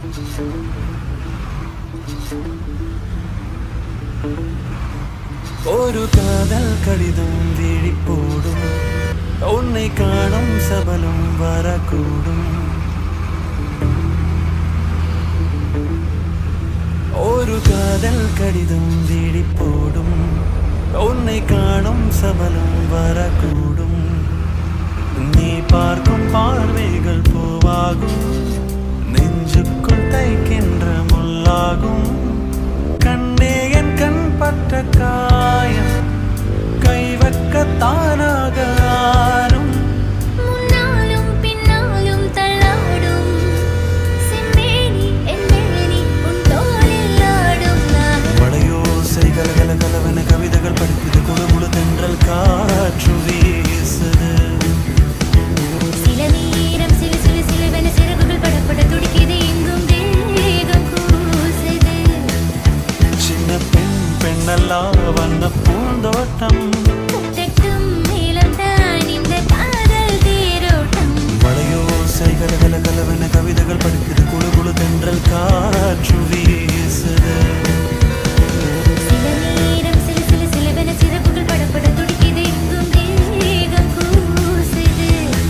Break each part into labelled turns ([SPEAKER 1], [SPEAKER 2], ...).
[SPEAKER 1] ஒரு காதல் கடிதம் விழி போடும் உன்னை காணும் சபலம் வரக்கூடும் ஒரு காதல் கடிதம் விழி போடும் உன்னை காணும் சபலம் வரக்கூடும் நீ பார்க்கும் பார்வைகள் பூவாகும் நெஞ்சுக்குள் தைக்கின்ற முள்ளாகும் கண்ணே என் கண் பட்ட காயம் கைவக்க தானாக ஆறும்
[SPEAKER 2] முன்னாலும் பின்னாலும் தள்ளாடும் செம்மேனி என்மேனி உன் தோளில் ஆடும் நான்
[SPEAKER 1] வளையோசை கலகல கலவென கவிதைகள் படிக்குது குழு குழு தென்றல் காற்று வீசுது
[SPEAKER 2] சில நேரம் சிலு சிலு சிலுவென சிறகுகள் படப்பட துடிக்குது எங்கும் தேகம் கூசுது
[SPEAKER 1] சின்ன பெண் பெண்ணல்லா வண்ண பூந்தோட்டம்
[SPEAKER 2] முத்தட்டும் மேலம்தான் இந்த காதல் தேரோட்டம்
[SPEAKER 1] வளையோசை கலகல கலவென கவிதைகள் படிக்குது குழு குழு தென்றல் காற்று வீசுது
[SPEAKER 2] சில நேரம் சிலு சிலு சிலுவென சிறகுகள் படப்பட துடிக்குது எங்கும் தேகம் கூசுது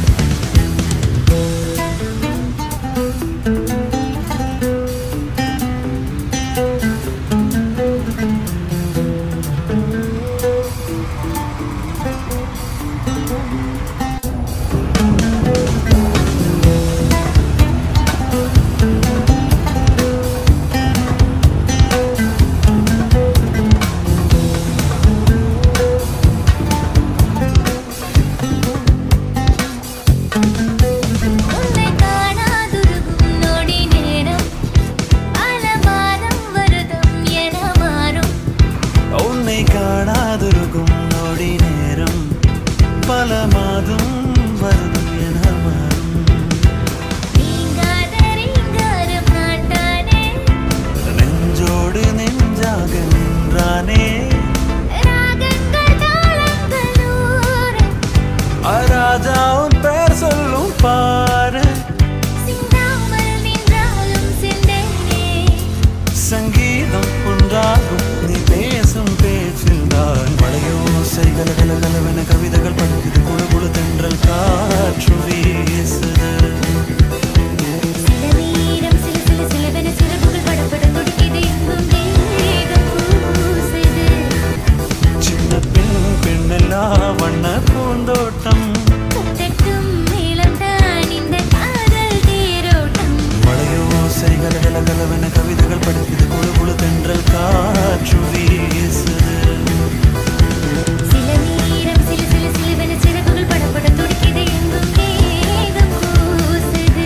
[SPEAKER 2] உன்னை காணாதுருகும் நொடி நேரம் அலமாரம் வருதம் என மாறும்
[SPEAKER 1] உன்னை காணாதிருக்கும் நொடி நேரம் பல மாதம் வருடம் என மாறும்
[SPEAKER 2] நீங்காத ரீங்காரம் நான் தானே
[SPEAKER 1] நெஞ்சோடு நெஞ்சாக நின்றானே
[SPEAKER 2] ராகங்கள் தாளங்கள் நூறு
[SPEAKER 1] அராஜா உன் பேர் சொல்லும் பாரு
[SPEAKER 2] சிந்தாமல் நின்றாலும் சிந்தேனே
[SPEAKER 1] சங்கீதம் ஒன்றாகும் நீ பேசும் பேச்சில் தான் மழையோசை கலகல கலவென கவிதைகள் படிக்குது குழு குழு தென்றல் காற்று வீசுது
[SPEAKER 2] சில நேரம் சிலு சிலு சிலுவென சிறகுகள் படப்பட துடிக்குது எங்கும் தேகம் கூசுது
[SPEAKER 1] சின்ன பெண் பெண்ணெல்லா வண்ண பூந்தோட்டம்
[SPEAKER 2] முத்தட்டும் மேலம்தான் இந்த காதல் தேரோட்டம்
[SPEAKER 1] மழையோசை கலகல கலவென கவிதைகள் படிக்குது குழு குழு தென்றல் காற்று வீசுது
[SPEAKER 2] சில நேரம் சிலு சிலு சிலுவென சிறகுகள் படப்பட துடிக்குது எங்கும் தேகம் கூசுது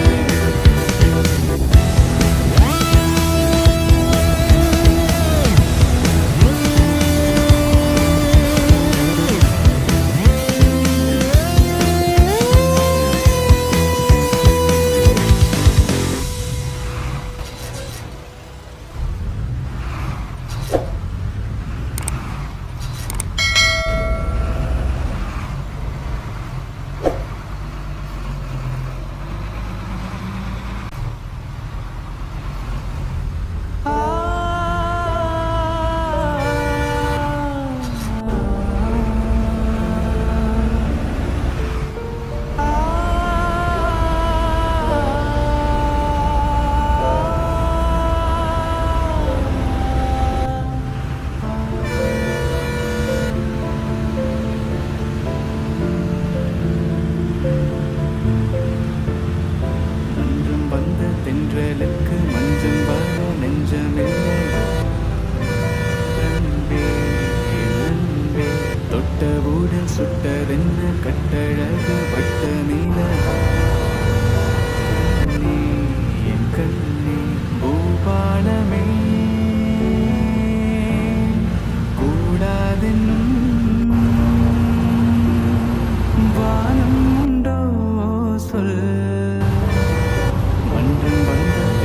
[SPEAKER 3] மன்றம் வந்த தென்றலுக்கு மஞ்சம் வர நெஞ்சமில்லை அன்பே, என் அன்பே, தொட்டவுடன் சுட்டதென்ன கட்டழகு வட்ட நீல கண்ணே, என் கண்ணே பூபாலமே கூடாதென்னும் வானம் உண்டோ சொல் மன்றம் வந்த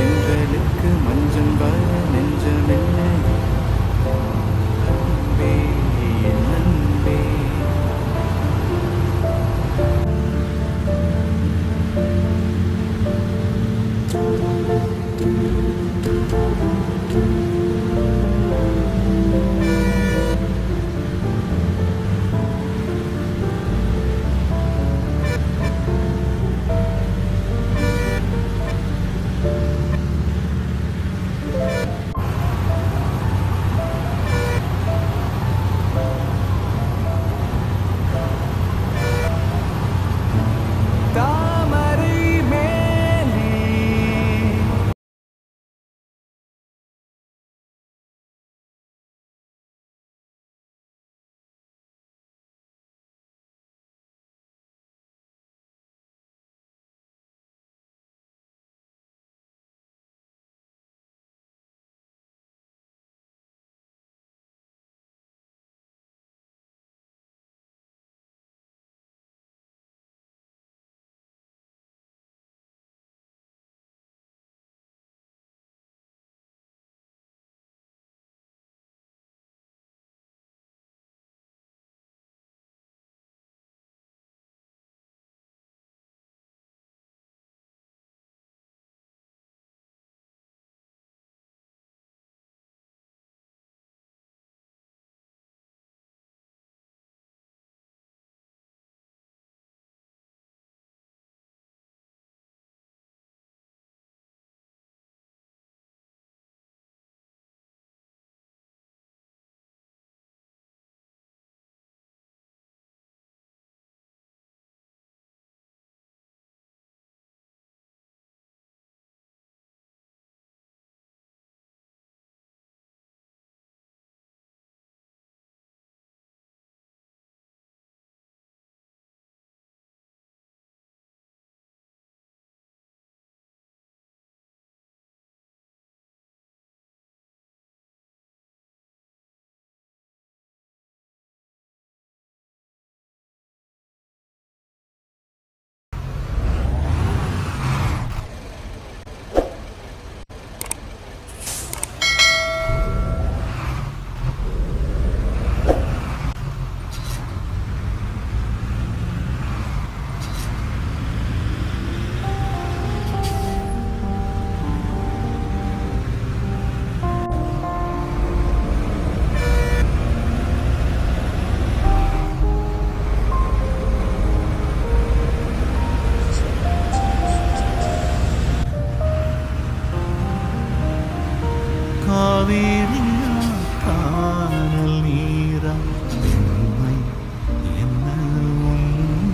[SPEAKER 1] காவேரியா காணல் நீரா பெண்மை என்ன உன்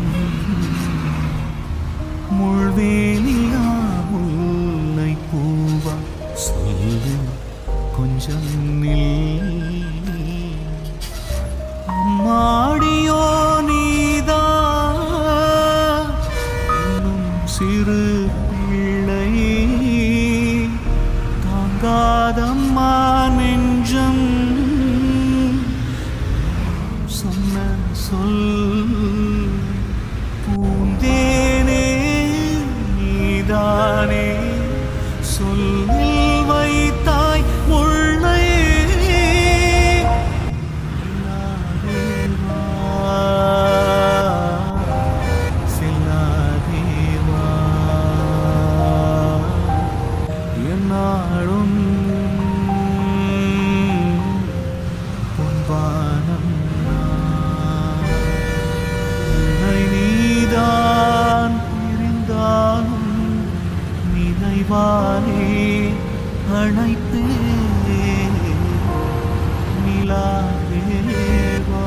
[SPEAKER 1] முள்வேலியா முல்லை பூவா சொல்லு கொஞ்சம் நில் அம்மாடியோ நீதா இன்னும் சிறு பிள்ளை தாங்காதம்மா நெஞ்சம் சொன்ன சொல் பூந்தேனே நீதானே சொல்லில் வைத்தாய் முள்ளை செல்லாதேவா, செல்லாதேவா, எந்நாளும் பொன்வானம் நான். உன்னை நீதான் பிரிந்தாலும் நினைவானே அழைத்தே நிலாவேவா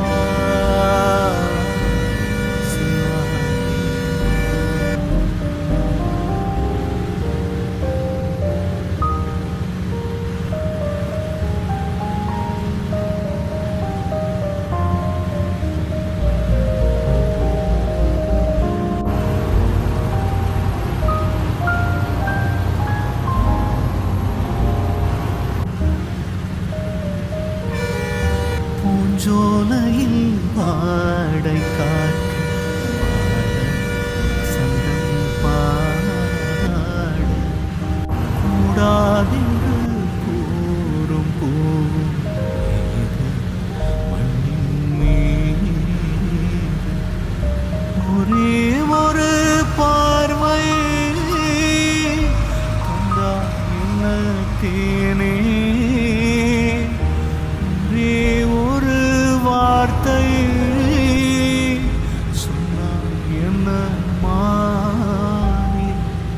[SPEAKER 1] பூஞ்சோலையில் வாடை காற்று வாட சந்தம் பாட கூடாதென்று கூறும் பூவும் ஏது மண்ணின் மீது ஒரே ஒரு பார்வை தந்தா என்ன தேனே ஒரே ஒரு வார்த்தை சொன்னால் என்ன மாறி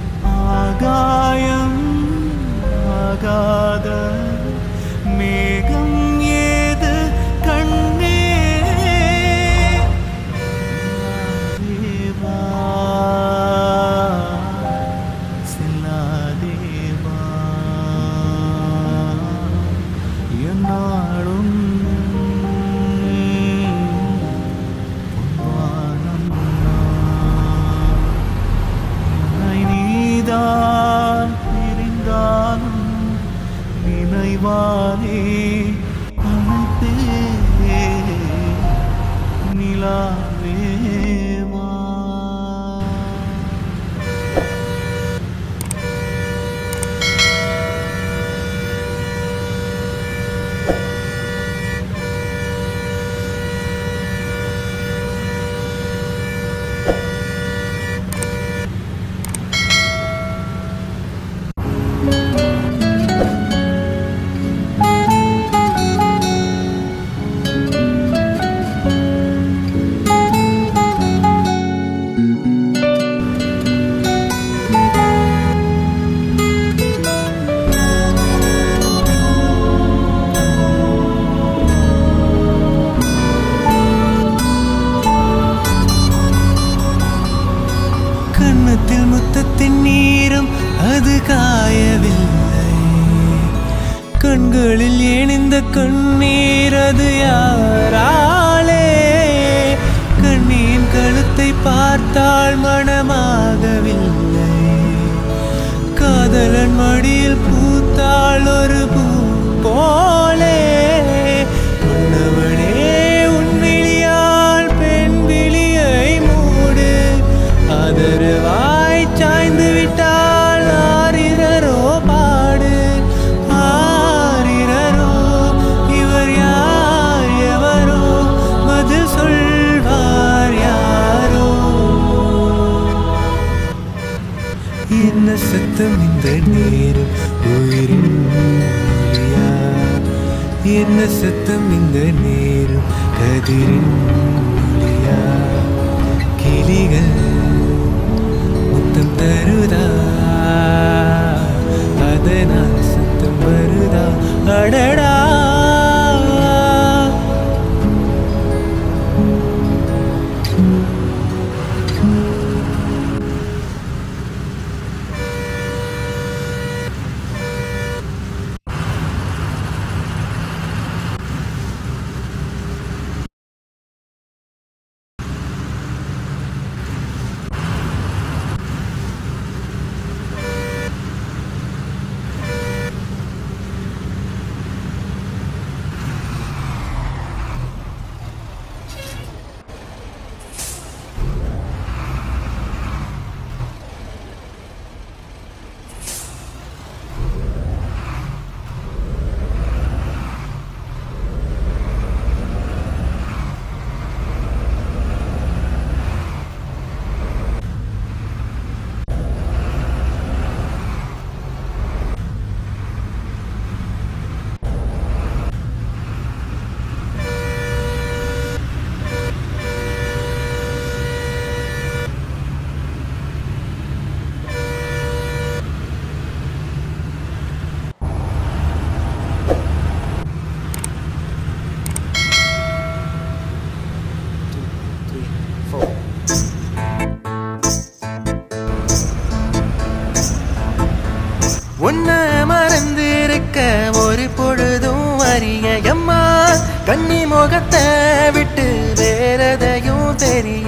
[SPEAKER 1] ஆகாயம் ஆகாத மேகம் ஏது கண்ணே தேவா செல்லாதேவா என்னாலும் பொன்வானம் நான். என்னை நீதான் பிரிந்தாலும் நினைவானே அழைத்தே நிலாவேவா கன்னத்தில் முத்தத்தின் நீரம் அது காயவில்லை கண்களில் ஏன் இந்த கண்ணீர் அது யாராலே கண்ணியின் கழுத்தை பார்த்தால் மனமாகவில்லை காதலன் மடியில் பூத்தாள் ஒரு பூ போலே மன்னவனே உன் விழியால் பெண் விழியை மூடு ஆதரவாய் சாய்ந்து விட்டால் ஆரிரரோ பாடு ஆரிரரோ இவர் யார் எவரோ பதில் சொல்வார் யாரோ என்ன சத்தம் இந்த நேரம் உயிரின் மொழியா என்ன சத்தம் இந்த நேரம் கதிரின் மொழியா கிளிகள் முத்தம் தருதா அதனால் சத்தம் வருதா அடடா
[SPEAKER 4] உன்னை மறந்திருக்க ஒரு பொழுதும் அறிய எம்மா கன்னி முகத்தை விட்டு வேறதையும் தெரிய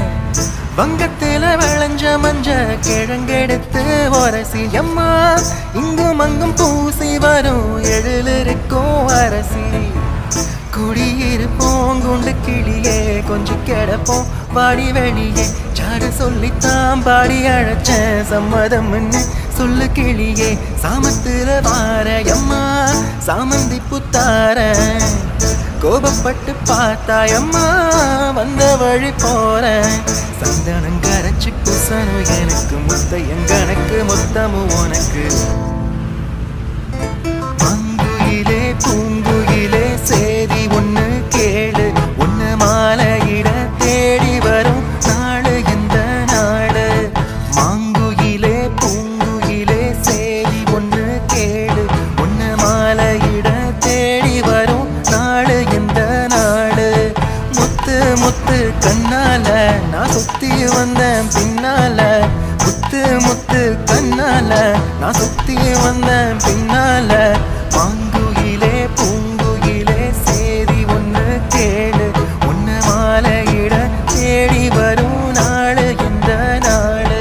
[SPEAKER 4] வங்கத்தில விளைஞ்ச மஞ்ச கிழங்கெடுத்து ஒரசி எம்மா இங்கும் அங்கும் பூசி வரும் எழிலிருக்கும் அரசி குடியிருப்போம் குண்டு கிளியே கொஞ்சம் கிடப்போம் பாடி வெளியே சாட சொல்லித்தான் பாடி அழைச்சேன் சம்மதம்னு சொல்லு கிளியே சாமத்துல வார அம்மா சாமந்தி புத்தார கோபப்பட்டு பார்த்தாயம்மா வந்த வழி போற சந்தனம் கரைச்சு குசனும் எனக்கு முத்தையன் கணக்கு மொத்தமும் உனக்கு மங்குயிலே பூங்குயிலே சேதி ஒண்ணு கேளு ஒண்ணு மாலையிட தேடி வரும் நாடு எந்த நாடு மாங்குயிலே பூங்குயிலே சேதி ஒண்ணு கேளு ஒண்ணு மாலையிட தேடி வரும் நாடு எந்த நாடு முத்து முத்து கண்ணால நான் சுத்தி வந்தேன் பின்னால முத்து முத்து கண்ணால நான் சுத்தி வந்தேன் பின்னால மாங்குயிலே பூங்குயிலே சேதி ஒண்ணு கேளு ஒண்ணு மாலையிட தேடி வரும் நாடு இந்த நாடு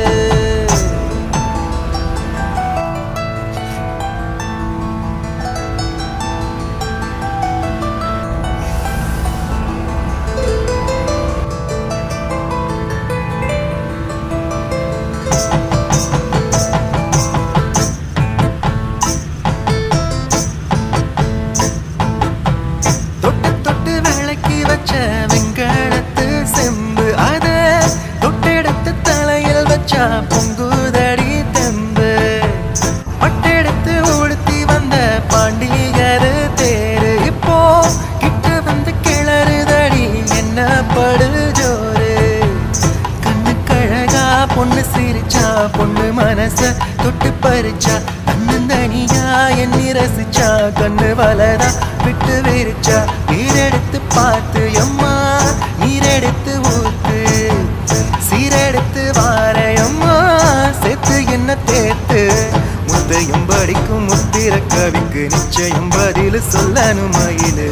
[SPEAKER 4] தொட்டு தொட்டு விளக்கி வச்ச வெங்கடத்து செம்பு அத தொட்டெடுத்து தலையில் வச்சா பொங்குதடி தெம்பு பட்டெடுத்து உடுத்தி வந்த பாண்டியரு தேரு இப்போ கிட்ட வந்து கிளறுதடி என்ன படு ஜோரு கண்ணு கழகா பொண்ணு சிரிச்சா பொண்ணு மனச தொட்டு பறிச்சா தன்னந்தனியா எண்ணி ரசிச்சா கண்ணு வளரா விட்டு விரிச்சா நீரெடுத்து பார்த்து எம்மா நீரெடுத்து ஊத்து சீரெடுத்து வாரையம்மா சேர்த்து என்ன தேத்து முத்தையும் படிக்கும் முத்திர கவிக்கு நிச்சயம் பதில் சொல்லணும் மயிலு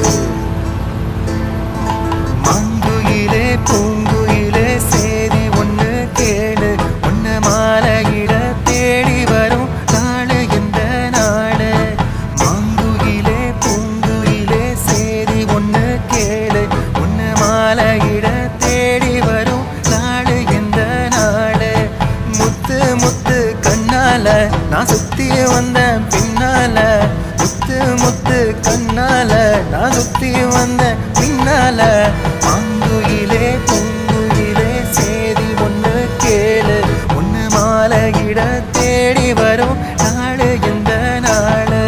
[SPEAKER 4] மாங்குயிலே பூங்குயிலே சேதி ஒண்ணு கேளு ஒண்ணு மாலையிட தேடி வரும் நாடு எந்த நாடு மாங்குயிலே பூங்குயிலே சேதி ஒண்ணு கேளு ஒண்ணு மாலையிட தேடி வரும் நாடு எந்த நாடு முத்து முத்து கண்ணால நான் சுத்தி வந்தேன் பின்னால முத்து முத்து கண்ணால நான் சுத்தி வந்தேன் பின்னால மாங்குயிலே பூங்குயிலே சேதி ஒண்ணு கேளு ஒண்ணு மாலையிட தேடி வரும் நாடு எந்த நாடு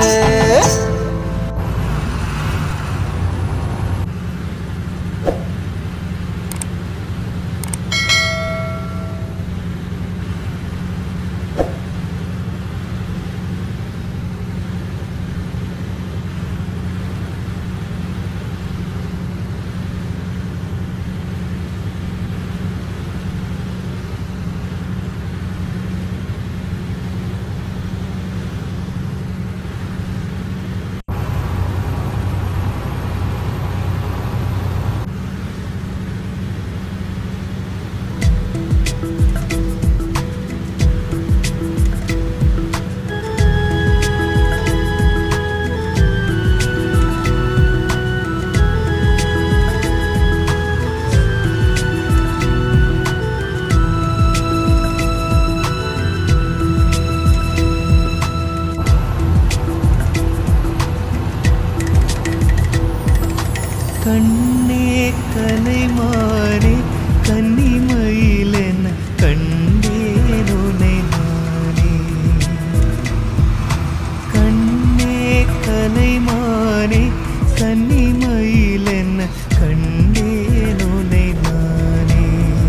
[SPEAKER 1] கண்ணே கலைமானே கன்னிமயிலென கண்டேன் உனை நானே கண்ணே கலைமானே கன்னிமயிலென கண்டேன் உனை நானே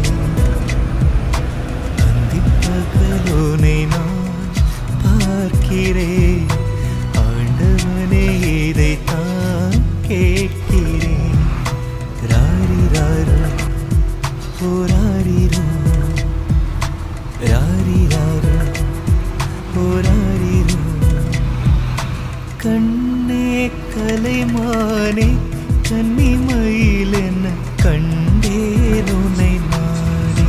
[SPEAKER 1] அந்திப்பகலோனை நான் பார்க்கிறேன் ஆண்டவனே இதைத்தான் கேட்கிறேன் ராரி ராரோ ஓ ராரிரோ ராரி ராரோ ஓ ராரிரோ கண்ணே கலைமானே கன்னிமயிலென கண்டேன் உனை நானே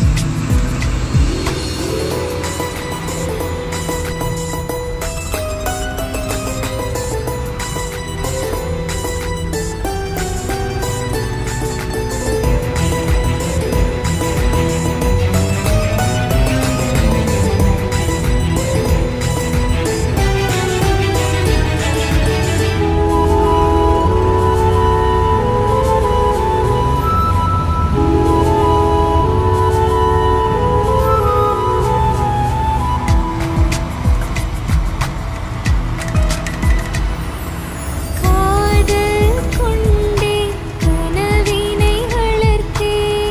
[SPEAKER 2] காதல் கொண்டே கனவினை வளர்த்தே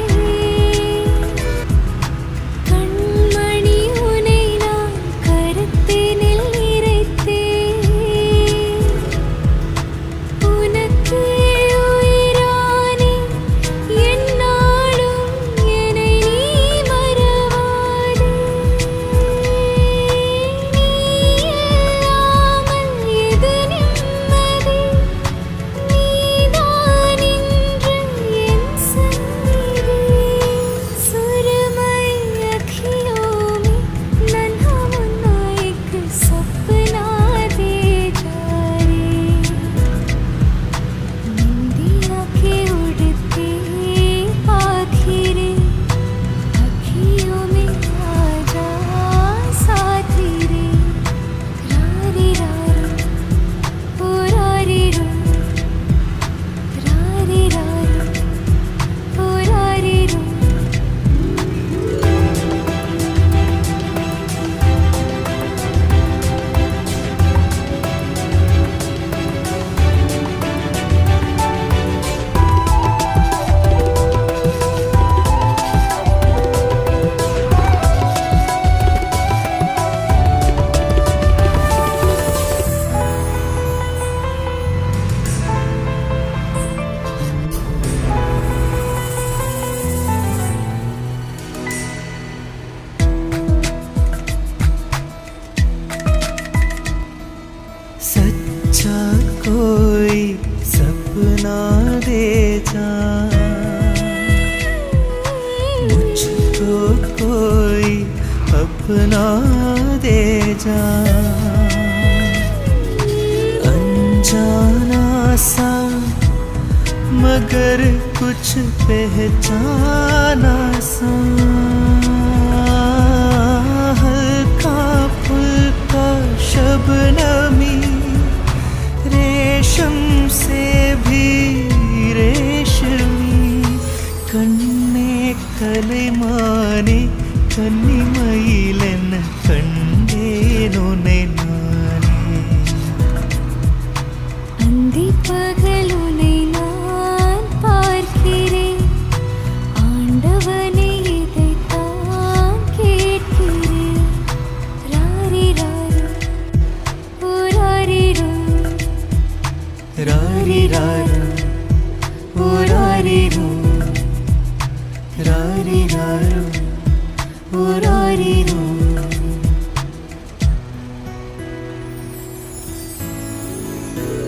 [SPEAKER 2] கண்மணி உனை நான் கருத்தினில் நிறைத்தே உனக்கு உயிரானே என்னாலும் என்னை நீ மறவாதே நீ இல்லாமல் எது நிம்மதி நீதான் இன்று என் சந்நிதி सुरमई अखियों में नन्हा मुन्ना एक सपना दे जा रे निंदिया के उड़ते आखिरे अखियों में आजा साथी रे रारी रारो ओ रारी रो रारी रारो ओ रारी रो
[SPEAKER 1] सच्चा कोई सपना दे जा मुझको कोई अपना दे जा अनजाना सा मगर कुछ पहचाना सा हल्का फुल्का शबनमी रेशम से भी रेशमी கண்ணே கலைமானே கன்னிமயிலென கண்டேன் உன்னை நானே
[SPEAKER 2] அந்தி பகல் உன்னை நான் பார்க்கிறேன் ஆண்டவனே இதைத்தான் கேட்கிறேன் ராரி ராரோ ஓ ராரிரோ
[SPEAKER 1] ராரி ராரோ ஓ ராரிரோ ராரி ராரோ ஓ ராரிரோ
[SPEAKER 2] ஆ